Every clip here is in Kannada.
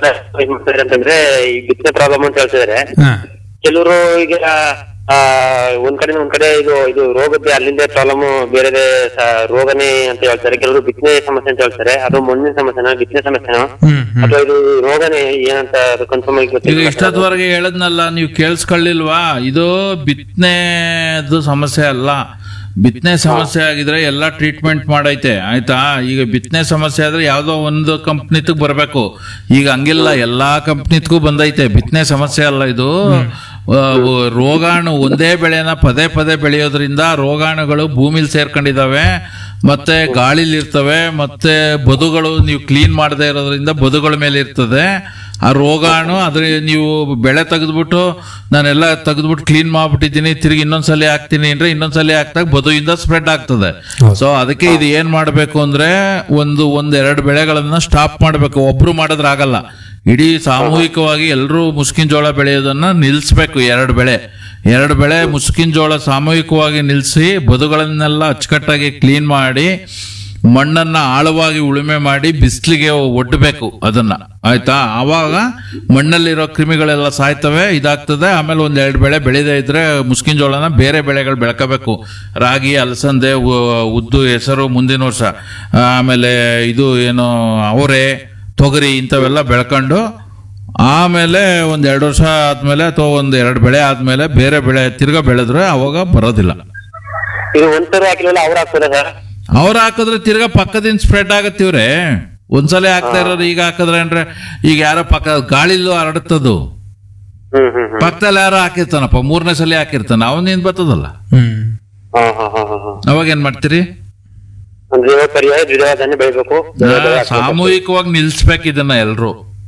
ಏನ್ ಮಾಡ್ತಾರೆ ಅಂತಂದ್ರೆ ಈ ಬಿತ್ತನೆ ಪ್ರಾಬ್ಲಮ್ ಅಂತ ಹೇಳ್ತಿದಾರೆ ಹಾ ಕೆಲವರು ಈಗ ಆ ಒಂದ್ ಕಡೆ ಒಂದ್ ಕಡೆ ಇದು ಇದು ರೋಗದ್ದೇ ಅಲ್ಲಿಂದ ಪ್ರಾಬ್ಲಮ್ ಬೇರೆ ರೋಗನೇ ಅಂತ ಹೇಳ್ತಾರೆ ಕೆಲವರು ಬಿತ್ತನೆ ಸಮಸ್ಯೆ ಅಂತ ಹೇಳ್ತಾರೆ ಅದು ಮಣ್ಣಿನ ಸಮಸ್ಯೆನ ಬಿತ್ತನೆ ಸಮಸ್ಯೆನಾ ಹ್ಮ್ ಹ್ಮ್ ಅಥವಾ ಇದು ರೋಗನೇ ಏನಂತ ಅದು ಕನ್ಫರ್ಮ್ ಆಗಿ ಈಗ ಗೊತ್ತಿಲ್ಲ ಇಷ್ಟೊತ್ತವರೆಗೆ ಹೇಳದ್ನಲ್ಲ ನೀವು ಕೇಳಿಸ್ಕೊಳ್ಳಿಲ್ವಾ ಇದು ಬಿತ್ತನೆದು ಸಮಸ್ಯೆ ಅಲ್ಲ ಬಿತ್ತನೆ ಸಮಸ್ಯೆ ಆಗಿದ್ರೆ ಎಲ್ಲ ಟ್ರೀಟ್ಮೆಂಟ್ ಮಾಡೈತೆ ಆಯ್ತಾ ಈಗ ಬಿತ್ತನೆ ಸಮಸ್ಯೆ ಆದ್ರೆ ಯಾವ್ದೋ ಒಂದು ಕಂಪ್ನಿತಗ್ ಬರಬೇಕು ಈಗ ಹಂಗಿಲ್ಲ ಎಲ್ಲಾ ಕಂಪ್ನಿತ್ಗೂ ಬಂದೈತೆ ಬಿತ್ತನೆ ಸಮಸ್ಯೆ ಅಲ್ಲ ಇದು ಆ, ರೋಗಾಣು ಒಂದೇ ಬೆಳೆನ ಪದೇ ಪದೇ ಬೆಳೆಯೋದ್ರಿಂದ ರೋಗಾಣುಗಳು ಭೂಮಿಲಿ ಸೇರ್ಕೊಂಡಿದಾವೆ ಮತ್ತೆ ಗಾಳಿಲಿ ಇರ್ತವೆ ಮತ್ತೆ ಬದುಗಳು ನೀವು ಕ್ಲೀನ್ ಮಾಡದೇ ಇರೋದ್ರಿಂದ ಬದುಗಳ ಮೇಲೆ ಇರ್ತದೆ ಆ ರೋಗಾಣು ಅದ್ರ ನೀವು ಬೆಳೆ ತೆಗೆದ್ಬಿಟ್ಟು ನಾನೆಲ್ಲ ತೆಗೆದ್ಬಿಟ್ಟು ಕ್ಲೀನ್ ಮಾಡ್ಬಿಟ್ಟಿದ್ದೀನಿ ತಿರುಗಿ ಇನ್ನೊಂದ್ಸಲಿ ಹಾಕ್ತೀನಿ ಅಂದ್ರೆ ಇನ್ನೊಂದ್ಸಲಿ ಹಾಕ್ದಾಗ ಬದುವಿಂದ ಸ್ಪ್ರೆಡ್ ಆಗ್ತದೆ ಸೊ ಅದಕ್ಕೆ ಇದು ಏನ್ ಮಾಡ್ಬೇಕು ಅಂದ್ರೆ ಒಂದು ಒಂದ್ ಎರಡು ಬೆಳೆಗಳನ್ನ ಸ್ಟಾಪ್ ಮಾಡ್ಬೇಕು ಒಬ್ರು ಮಾಡಿದ್ರೆ ಆಗಲ್ಲ ಇಡೀ ಸಾಮೂಹಿಕವಾಗಿ ಎಲ್ಲರೂ ಮುಸ್ಕಿನ ಜೋಳ ಬೆಳೆಯೋದನ್ನ ನಿಲ್ಲಿಸ್ಬೇಕು ಎರಡು ಬೆಳೆ ಎರಡು ಬೆಳೆ ಮುಸ್ಕಿನ ಜೋಳ ಸಾಮೂಹಿಕವಾಗಿ ನಿಲ್ಲಿಸಿ ಬದುಗಳನ್ನೆಲ್ಲ ಅಚ್ಚುಕಟ್ಟಾಗಿ ಕ್ಲೀನ್ ಮಾಡಿ ಮಣ್ಣನ್ನ ಆಳವಾಗಿ ಉಳುಮೆ ಮಾಡಿ ಬಿಸಿಲಿಗೆ ಒಡ್ಡಬೇಕು ಅದನ್ನ ಆಯ್ತಾ ಆವಾಗ ಮಣ್ಣಲ್ಲಿರೋ ಕ್ರಿಮಿಗಳೆಲ್ಲ ಸಾಯ್ತವೆ ಇದಾಗ್ತದೆ ಆಮೇಲೆ ಒಂದ್ ಎರಡು ಬೆಳೆ ಬೆಳೆದೇ ಇದ್ರೆ ಮುಸ್ಕಿನ ಜೋಳನ ಬೇರೆ ಬೆಳೆಗಳು ಬೆಳ್ಕೋಬೇಕು ರಾಗಿ ಅಲಸಂದೆ ಉ- ಉದ್ದು ಹೆಸರು ಮುಂದಿನ ವರ್ಷ ಆಮೇಲೆ ಇದು ಏನು ಅವರೆ ತೊಗರಿ ಇಂಥವೆಲ್ಲ ಬೆಳ್ಕೊಂಡು ಆಮೇಲೆ ಒಂದ್ ಎರಡು ವರ್ಷ ಆದ್ಮೇಲೆ ಅಥವಾ ಒಂದ್ ಎರಡು ಬೆಳೆ ಆದ್ಮೇಲೆ ಬೇರೆ ಬೆಳೆ ತಿರ್ಗಾ ಬೆಳೆದ್ರೆ ಅವಾಗ ಬರೋದಿಲ್ಲ ಇದು ಒಂದ್ಸರಿ ಹಾಕಿಲ್ಲ ಅವ್ರು ಹಾಕ್ತಾರೆ ಸರ್ ಅವ್ರು ಹಾಕಿದ್ರೆ ತಿರ್ಗಾ ಪಕ್ಕದಿಂದ ಸ್ಪ್ರೆಡ್ ಆಗತ್ತಿವ್ರೆ ಒಂದ್ಸಲ ಹಾಕ್ತಾ ಇರೋರು ಈಗ ಹಾಕಿದ್ರೆ ಅಂದ್ರೆ ಈಗ ಯಾರೋ ಪಕ್ಕ ಗಾಳಿಲೂ ಹರಡುತ್ತದು ಹ್ಮ್ ಹ್ಮ್ ಹ್ಮ್ ಪಕ್ಕದಲ್ಲಿ ಯಾರೋ ಹಾಕಿರ್ತಾನಪ್ಪ ಮೂರನೇ ಸಲ ಹಾಕಿರ್ತಾನ ಅವನೇನ್ ಬರ್ತದಲ್ಲ ಹ್ಮ್ ಹಾ ಹಾ ಹಾ ಹಾ ಹಾ ಅವಾಗ ಏನ್ ಮಾಡ್ತೀರಿ ಅಂದ್ರೆ ಇವಾಗ ಪರ್ಯಾಯ ದ್ವಿದಳ ಧಾನ್ಯ ಬೆಳಿಬೇಕು ಬೆಳೆ ಬೆಳೆ ಹಾಕ್ಬೇಕು. ಸಾಮೂಹಿಕವಾಗಿ ನಿಲ್ಸ್ಬೇಕು ಇದನ್ನ ಎಲ್ರು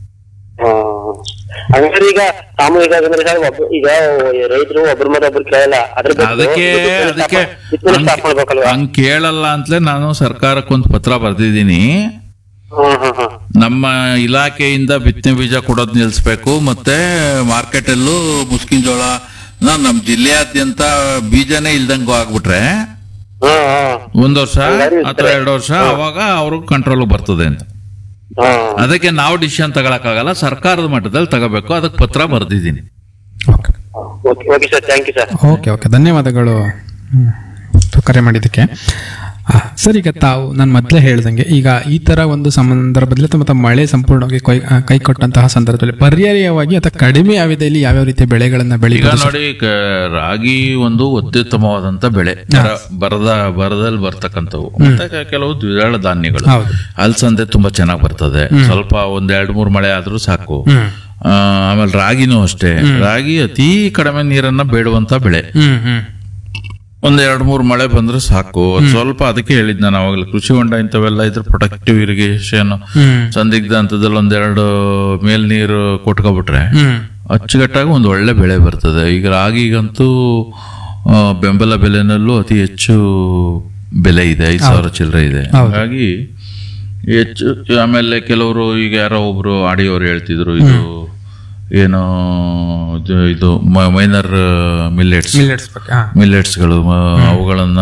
ಹಾ. ಹಂಗಾದ್ರೆ ಈಗ ಸಾಮೂಹಿಕ ಅಂದ್ರೆ ಸರ್ ಒಬ್ಬ ಈಗ ರೈತರು ಒಬ್ರ ಮೇಲೆ ಒಬ್ರು ಕೇಳಲ್ಲ ಅದ್ರ ಬದಲು ಅದಕ್ಕೆ ಬಿತ್ತನೆ ಅದಕ್ಕೆ stop- ಬಿತ್ತನೆ ಸ್ಟಾಪ್ ಮಾಡ್ಬೇಕಲ್ವಾ ಹಂಗ್ ಕೇಳಲ್ಲ ಅಂತಲೇ ನಾನು ಸರ್ಕಾರಕ್ಕೊಂದು ಪತ್ರ ಬರ್ದಿದ್ದೀನಿ ಹಾ ಹಾ ಹಾ ನಮ್ಮ ಇಲಾಖೆಯಿಂದ ಬಿತ್ತನೆ ಬೀಜ ಕೊಡೋದ್ ನಿಲ್ಸ್ಬೇಕು ಮತ್ತೆ ಮಾರ್ಕೆಟ್ ಅಲ್ಲೂ ಮುಸ್ಕಿನ ಜೋಳ ನ- ನಮ್ ಜಿಲ್ಲೆಯಾದ್ಯಂತ ಬೀಜನೇ ಇಲ್ದಂಗ ಆಗ್ಬಿಟ್ರೆ ಹಾ ಹಾ ಒಂದ್ ವರ್ಷ ಹಂಗಾದ್ರೆ ಅಥವಾ ಎರಡು ವರ್ಷ ಅವಾಗ ಅವ್ರ ಕಂಟ್ರೋಲ್ ಬರ್ತದೆ ಅಂತ ಹಾ ಅದಕ್ಕೆ ನಾವು ಡಿಸಿಷನ್ ತಗೊಳಕ್ಕಾಗಲ್ಲ ಸರ್ಕಾರದ ಮಟ್ಟದಲ್ಲಿ ತಗೋಬೇಕು ಅದಕ್ಕೆ ಪತ್ರ ಬರ್ದಿದ್ದೀನಿ okay okay okay sir thank you sir okay okay ಧನ್ಯವಾದಗಳು ಹ್ಮ್. ಕರೆ ಮಾಡಿದ್ದಕ್ಕೆ ಆ, ಸರ್ ಈಗ ತಾವು ನಾನು ಮೊದಲೇ ಹೇಳ್ದಂಗೆ ಈಗ ಈ ತರ ಒಂದು ಸಂದರ್ಭದಲ್ಲಿ ಅಥವಾ ಮತ್ತೆ ಮಳೆ ಸಂಪೂರ್ಣವಾಗಿ ಕೈ ಆ, ಕೈ ಕೊಟ್ಟಂತಹ ಸಂದರ್ಭದಲ್ಲಿ ಪರ್ಯಾಯವಾಗಿ ಅಥವಾ ಕಡಿಮೆ ಅವಧಿಯಲ್ಲಿ ಯಾವ್ಯಾವ ರೀತಿಯ ಬೆಳೆಗಳನ್ನ ಈಗ ಬೆಳಿಬೋದು ನೋಡಿ ಕ- ರಾಗಿ ಒಂದು ಅತ್ಯುತ್ತಮವಾದಂತ ಬೆಳೆ ಬರ- ಬರದ ಬರದಲ್ಲಿ ಬರ್ತಕ್ಕಂಥವು ಮತ್ತೆ ಕೆ- ಕೆಲವು ದ್ವಿದಳ ಧಾನ್ಯಗಳು ಹೌದು. ಅಲಸಂದೆ ತುಂಬಾ ಚೆನ್ನಾಗಿ ಬರ್ತದೆ ಸ್ವಲ್ಪ ಒಂದ್ ಎರಡ್ ಮೂರ್ ಮಳೆ ಆದ್ರೂ ಸಾಕು ಹ್ಮ್ ಆ, ಆಮೇಲೆ ರಾಗಿನೂ ಅಷ್ಟೇ ರಾಗಿ ಅತಿ ಕಡಿಮೆ ನೀರನ್ನ ಬೇಡುವಂತ ಬೆಳೆ ಹ್ಮ್ ಹ್ಮ್ ಒಂದ್ ಎರಡ್ ಮೂರ್ ಮಳೆ ಬಂದ್ರೆ ಸಾಕು ಅದ್ ಸ್ವಲ್ಪ ಅದಕ್ಕೆ ಹೇಳಿದ್ ನಾನು ಅವಾಗಲೇ ಕೃಷಿ ಹೊಂಡ ಇಂಥವೆಲ್ಲ ಇದ್ರೆ ಪ್ರೊಟೆಕ್ಟಿವ್ ಇರಿಗೇಷನ್ ಹ್ಮ್ ಸಂದಿಗ್ಧ ಹಂತದಲ್ಲಿ ಒಂದೆರಡು ಮೇಲ್ ನೀರು ಕೊಟ್ಕೊಬಿಟ್ರೆ ಹ್ಮ್ ಅಚ್ಚುಕಟ್ಟಾಗಿ ಒಂದು ಒಳ್ಳೆ ಬೆಳೆ ಬರ್ತದೆ ಈಗ ರಾಗಿಗಂತೂ ಆ, ಬೆಂಬಲ ಬೆಲೆನಲ್ಲೂ ಅತಿ ಹೆಚ್ಚು ಬೆಲೆ ಇದೆ ಐದು ಸಾವಿರ ಚಿಲ್ಲರೆ ಇದೆ ಹಾಗಾಗಿ ಹೆಚ್ಚು ಆಮೇಲೆ ಕೆಲವರು ಈಗ ಯಾರೋ ಒಬ್ರು ಆಡಿಯೋರು ಹೇಳ್ತಿದ್ರು ಇದು ಏನು ಇದು- ಇದು ಮೈನರ್ ಮಿಲ್ಲೆಟ್ಸ್ ಮಿಲ್ಲೆಟ್ಸ್ ಬಗ್ಗೆ ಹಾ. ಮಿಲ್ಲೆಟ್ಸ್ಗಳು ಅವುಗಳನ್ನ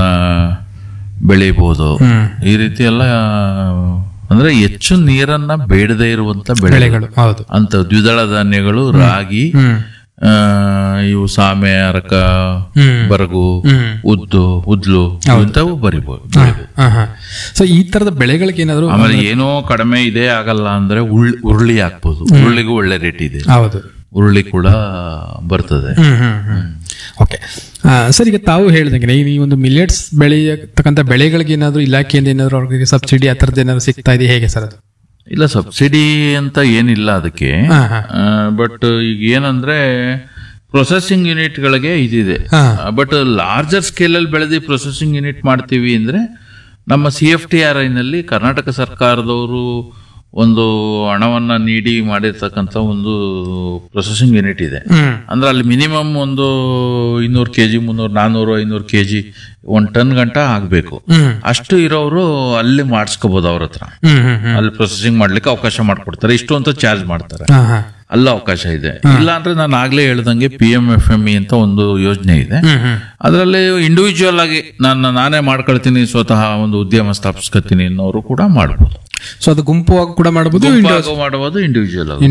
ಬೆಳಿಬಹುದು ಹ್ಮ್ ಈ ರೀತಿ ಎಲ್ಲ ಅಂದ್ರೆ ಹೆಚ್ಚು ನೀರನ್ನ ಬೇಡದೇ ಇರುವಂತ ಬೆಳೆಗಳು ಬೆಳೆಗಳು ಹೌದು ಅಂತ ದ್ವಿದಳ ಧಾನ್ಯಗಳು ರಾಗಿ ಹ್ಮ್ ಆ, ಇವು ಸಾಮೆ ಅರಕ ಹ್ಮ್ ಬರಗು ಹ್ಮ್ ಉದ್ದು ಉದ್ಲು ಇಂಥವು ಬರಿಬಹುದು ಹಾ ಹಾ ಸೊ ಈ ತರದ ಬೆಳೆಗಳಿಗೆ ಏನಾದ್ರು ಆಮೇಲೆ ಏನೋ ಕಡಿಮೆ ಇದೆ ಆಗಲ್ಲ ಅಂದ್ರೆ ಉಳ್ ಉರುಳಿ ಹಾಕ್ಬೋದು ಉರುಳಿಗೂ ಒಳ್ಳೆ ರೇಟ್ ಇದೆ ಹೌದು ಉರುಳಿ ಕೂಡ ಬರ್ತದೆ ಹ್ಮ್ ಹ್ಮ್ ಹ್ಮ್ ಓಕೆ ಸರ್ ಈಗ ತಾವು ಹೇಳ್ದಂಗೆ ಈ ಒಂದು ಮಿಲೆಟ್ಸ್ ಬೆಳೆಯತಕ್ಕಂಥ ಬೆಳೆಗಳಿಗೆ ಏನಾದ್ರು ಇಲಾಖೆಯಿಂದ ಏನಾದ್ರು ಅವ್ರಿಗೆ ಸಬ್ಸಿಡಿ ಆ ಥರದ್ದು ಏನಾದ್ರು ಸಿಗ್ತಾ ಇದೆ ಹೇಗೆ ಸರ್ ಅದು ಇಲ್ಲ ಸಬ್ಸಿಡಿ ಅಂತ ಏನಿಲ್ಲ ಅದಕ್ಕೆ ಹಾ ಹಾ ಬಟ್ ಈಗ ಏನಂದ್ರೆ ಪ್ರೊಸೆಸಿಂಗ್ ಯೂನಿಟ್ಗಳಿಗೆ ಇದಿದೆ ಹಾ. ಬಟ್ ಲಾರ್ಜರ್ ಸ್ಕೇಲಲ್ಲಿ ಬೆಳೆದು ಪ್ರೊಸೆಸಿಂಗ್ ಯೂನಿಟ್ ಮಾಡ್ತೀವಿ ಅಂದ್ರೆ ನಮ್ಮ ಸಿ ಎಫ್ ಟಿ ಆರ್ ಐನಲ್ಲಿ ಕರ್ನಾಟಕ ಸರ್ಕಾರದವರು ಒಂದು ಹಣವನ್ನ ನೀಡಿ ಮಾಡಿರ್ತಕ್ಕಂಥ ಒಂದು ಪ್ರೊಸೆಸಿಂಗ್ ಯೂನಿಟ್ ಇದೆ ಹ್ಮ್ ಅಂದ್ರೆ ಅಲ್ಲಿ ಮಿನಿಮಮ್ ಒಂದು ಇನ್ನೂರು ಕೆ ಜಿ ಮುನ್ನೂರು ನಾನ್ನೂರು ಐನೂರು ಕೆ ಜಿ ಒಂದು ಟನ್ ಗಂಟ ಆಗಬೇಕು ಹ್ಮ್ ಅಷ್ಟು ಇರೋರು ಅಲ್ಲಿ ಮಾಡಿಸ್ಕೋಬಹುದು ಅವ್ರ ಹತ್ರ ಹ್ಮ್ ಹ್ಮ್ ಹ್ಮ್ ಅಲ್ಲಿ ಪ್ರೊಸೆಸಿಂಗ್ ಮಾಡ್ಲಿಕ್ಕೆ ಅವಕಾಶ ಮಾಡ್ಕೊಡ್ತಾರೆ ಇಷ್ಟು ಅಂತ ಚಾರ್ಜ್ ಮಾಡ್ತಾರೆ ಹಾ ಹಾ ಅಲ್ಲ ಅವಕಾಶ ಇದೆ ಇಲ್ಲ ಅಂದ್ರೆ ನಾನು ಆಗ್ಲೇ ಹೇಳ್ದಂಗೆ P M F M E ಅಂತ ಒಂದು ಯೋಜನೆ ಇದೆ ಹ್ಮ್ ಹ್ಮ್ ಅದರಲ್ಲಿ ಇಂಡಿವಿಜುವಲ್ ಆಗಿ ನಾನು ನಾನೇ ಮಾಡ್ಕೊಳ್ತೀನಿ ಸ್ವತಃ ಒಂದು ಉದ್ಯಮ ಸ್ಥಾಪಿಸ್ಕೊತೀನಿ ಅನ್ನೋರು ಕೂಡ ಮಾಡ್ಬೋದು ಸೊ ಅದು ಗುಂಪು ಆಗಿ ಕೂಡ ಮಾಡಬಹುದು ಗುಂಪಾಗೂ ಮಾಡಬಹುದು ಇಂಡಿವಿಜುವಲ್ ಆಗಿ